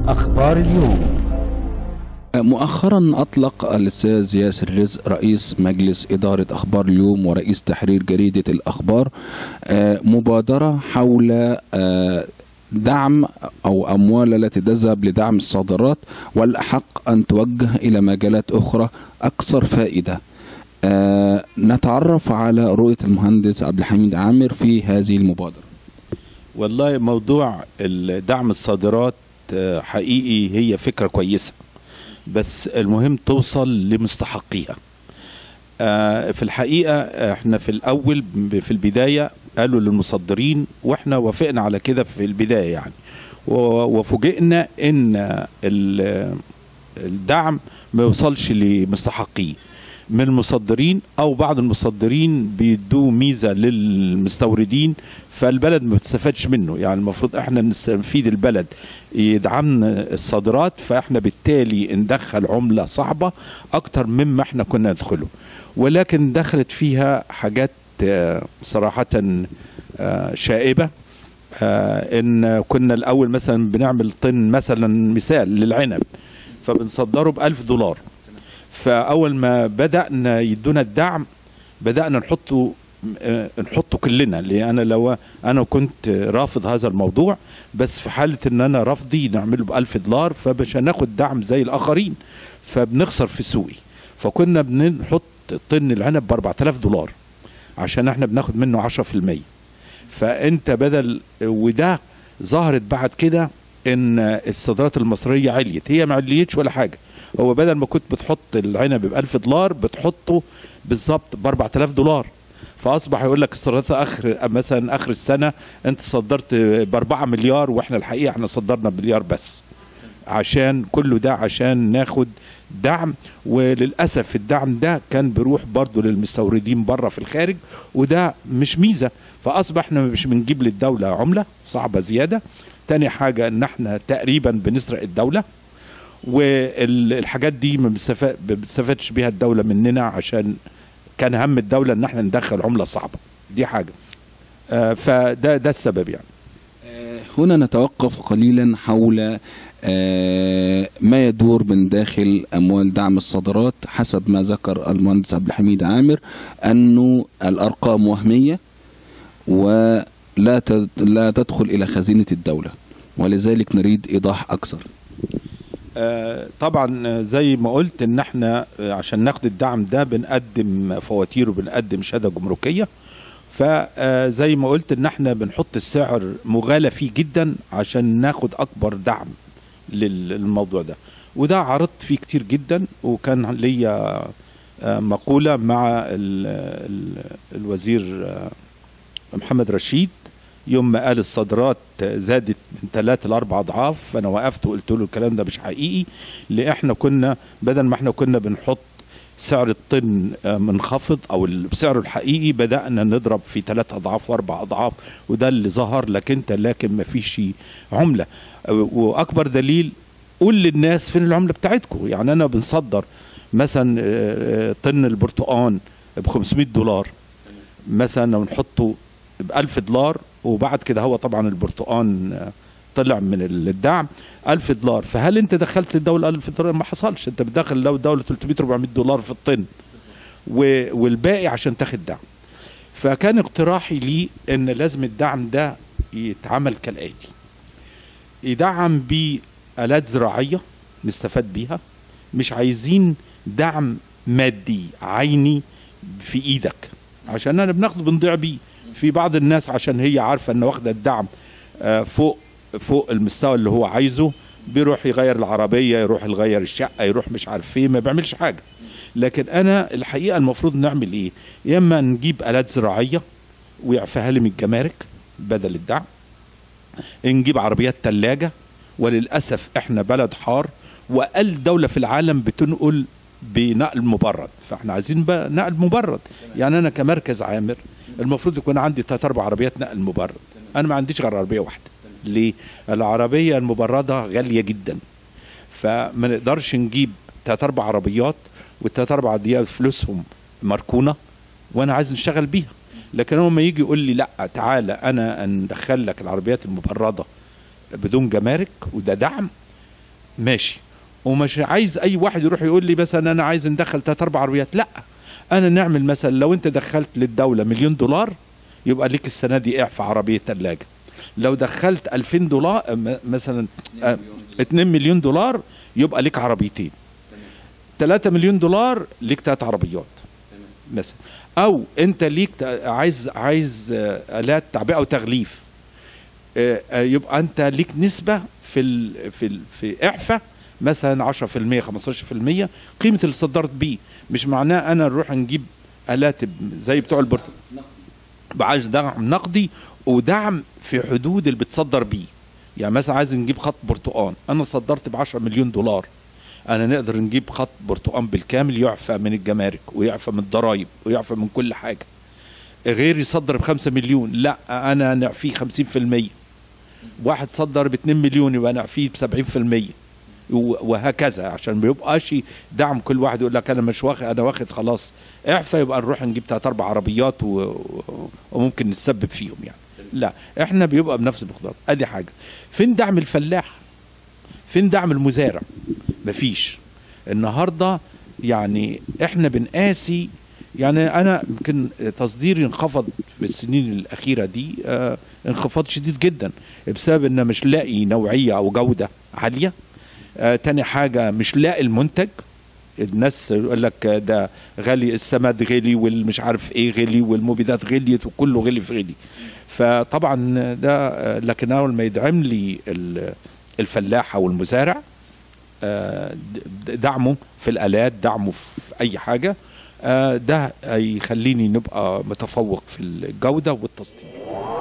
أخبار اليوم مؤخرا أطلق الأستاذ ياسر رزق رئيس مجلس إدارة أخبار اليوم ورئيس تحرير جريدة الأخبار آه، مبادرة حول آه، دعم أو أموال التي تذهب لدعم الصادرات والأحق أن توجه إلى مجالات أخرى أكثر فائدة آه، نتعرف على رؤية المهندس عبد الحميد عامر في هذه المبادرة والله موضوع دعم الصادرات آه، حقيقي هي فكرة كويسة بس المهم توصل لمستحقيها آه، في الحقيقة احنا في الأول ب- في البداية قالوا للمصدرين واحنا وافقنا على كده في البداية يعني و- وفوجئنا ان ال- الدعم ما يوصلش لمستحقيه من المصدرين او بعض المصدرين بيدوا ميزه للمستوردين فالبلد ما بتستفادش منه يعني المفروض احنا نستفيد البلد يدعمنا الصادرات فاحنا بالتالي ندخل عمله صعبه اكتر مما احنا كنا ندخله ولكن دخلت فيها حاجات آه، صراحه آه، شائبه آه، ان كنا الاول مثلا بنعمل طن مثلا مثال للعنب فبنصدره ب 1000 دولار فاول ما بدانا يدونا الدعم بدانا نحطه آه، نحطه كلنا لان انا لو انا كنت رافض هذا الموضوع بس في حاله ان انا رفضي نعمله ب 1000 دولار فمش هناخد دعم زي الاخرين فبنخسر في سوقي فكنا بنحط طن العنب ب 4000 دولار عشان احنا بناخد منه 10% فانت بدل وده ظهرت بعد كده ان الصادرات المصريه عليت هي ما عليتش ولا حاجه هو بدل ما كنت بتحط العنب ب 1000 دولار بتحطه بالظبط ب 4000 دولار فاصبح يقول لك الصادرات اخر مثلا اخر السنه انت صدرت ب 4 مليار واحنا الحقيقه احنا صدرنا بمليار بس عشان كله ده عشان ناخد دعم وللاسف الدعم ده كان بيروح برضه للمستوردين بره في الخارج وده مش ميزه فاصبح احنا مش بنجيب للدوله عمله صعبه زياده تاني حاجه ان احنا تقريبا بنسرق الدوله والحاجات دي ما بتستفا- ما بتستفادش بيها الدوله مننا عشان كان هم الدوله ان احنا ندخل عمله صعبه دي حاجه آه، فده ده السبب يعني هنا نتوقف قليلا حول آه، ما يدور من داخل اموال دعم الصادرات حسب ما ذكر المهندس عبد الحميد عامر انه الارقام وهميه ولا تد- لا تدخل الى خزينه الدوله ولذلك نريد ايضاح اكثر آه، طبعا آه، زي ما قلت ان احنا آه، عشان ناخد الدعم ده بنقدم فواتير وبنقدم شهاده جمركيه فزي ما قلت ان احنا بنحط السعر مغالى فيه جدا عشان ناخد اكبر دعم لل- للموضوع ده وده عرضت فيه كتير جدا وكان ليا آه، مقوله مع ال ال الوزير آه، محمد رشيد يوم ما قال الصادرات زادت من ثلاثة لأربع أضعاف فأنا وقفت وقلت له الكلام ده مش حقيقي لأن إحنا كنا بدل ما إحنا كنا بنحط سعر الطن آه، منخفض أو ال- بسعره الحقيقي بدأنا نضرب في ثلاث أضعاف وأربع أضعاف وده اللي ظهر لك أنت لكن ما فيش عملة آه، وأكبر دليل قول للناس فين العملة بتاعتكم يعني أنا بنصدر مثلا آه، آه، طن البرتقان ب 500 دولار مثلا لو نحطه ب 1000 دولار وبعد كده هو طبعا البرتقان آه، طلع من الدعم 1000 دولار فهل انت دخلت للدوله 1000 دولار ما حصلش انت بتدخل للدوله 300 400 دولار في الطن و- والباقي عشان تاخد دعم فكان اقتراحي لي ان لازم الدعم ده يتعمل كالاتي يدعم بآلات زراعية نستفاد بيها مش عايزين دعم مادي عيني في ايدك عشان انا بناخده بنضيع بيه في بعض الناس عشان هي عارفه ان واخده الدعم آه، فوق فوق المستوى اللي هو عايزه بيروح يغير العربيه يروح يغير الشقه يروح مش عارف فين ما بيعملش حاجه لكن انا الحقيقه المفروض نعمل ايه يا اما نجيب الات زراعيه ويعفيها لي من الجمارك بدل الدعم نجيب عربيات ثلاجه وللاسف احنا بلد حار واقل دوله في العالم بتنقل بنقل مبرد فاحنا عايزين بقى نقل مبرد يعني انا كمركز عامر المفروض يكون عندي ثلاث اربع عربيات نقل مبرد انا ما عنديش غير عربيه واحده ليه العربيه المبرده غاليه جدا فما نقدرش نجيب ثلاث اربع عربيات والثلاث اربع دي فلوسهم مركونه وانا عايز نشتغل بيها لكن هو لما يجي يقول لي لا تعالى انا ندخل لك العربيات المبرده بدون جمارك وده دعم ماشي ومش عايز اي واحد يروح يقول لي مثلا انا عايز ندخل ثلاث اربع عربيات لا انا نعمل مثلا لو انت دخلت للدوله مليون دولار يبقى ليك السنه دي اعفى عربيه ثلاجه لو دخلت 2000 دولار م- مثلا آه، 2 مليون دولار يبقى ليك عربيتين 3 مليون دولار ليك ثلاث عربيات مثلا او انت ليك ت- عايز عايز آه، الات تعبئه وتغليف آه، آه، يبقى انت ليك نسبه في ال في ال في اعفاء مثلا 10% 15% قيمه اللي صدرت بيه مش معناه انا نروح نجيب الات ب- زي بتوع البرتقال بعايز دعم نقدي ودعم في حدود اللي بتصدر بيه يعني مثلا عايز نجيب خط برتقان انا صدرت ب 10 مليون دولار انا نقدر نجيب خط برتقان بالكامل يعفى من الجمارك ويعفى من الضرائب ويعفى من كل حاجه غير يصدر ب 5 مليون لا انا نعفيه 50% واحد صدر ب 2 مليون يبقى نعفيه ب 70% و- وهكذا عشان ما يبقاش دعم كل واحد يقول لك انا مش واخد انا واخد خلاص اعفى يبقى نروح نجيب ثلاث اربع عربيات و... و- وممكن نتسبب فيهم يعني لا احنا بيبقى بنفس المقدار ادي حاجه فين دعم الفلاح فين دعم المزارع مفيش النهارده يعني احنا بنقاسي يعني انا يمكن تصديري انخفض في السنين الاخيره دي آه انخفاض شديد جدا بسبب ان مش لاقي نوعيه او جوده عاليه آه تاني حاجه مش لاقي المنتج الناس يقول لك ده غالي السماد غلي والمش عارف ايه غلي والمبيدات غليت وكله غلي في غلي فطبعا ده آه، لكن اول ما يدعم لي ال- الفلاح او المزارع آه، د- دعمه في الالات دعمه في اي حاجه آه، ده هيخليني نبقى متفوق في الجوده والتصدير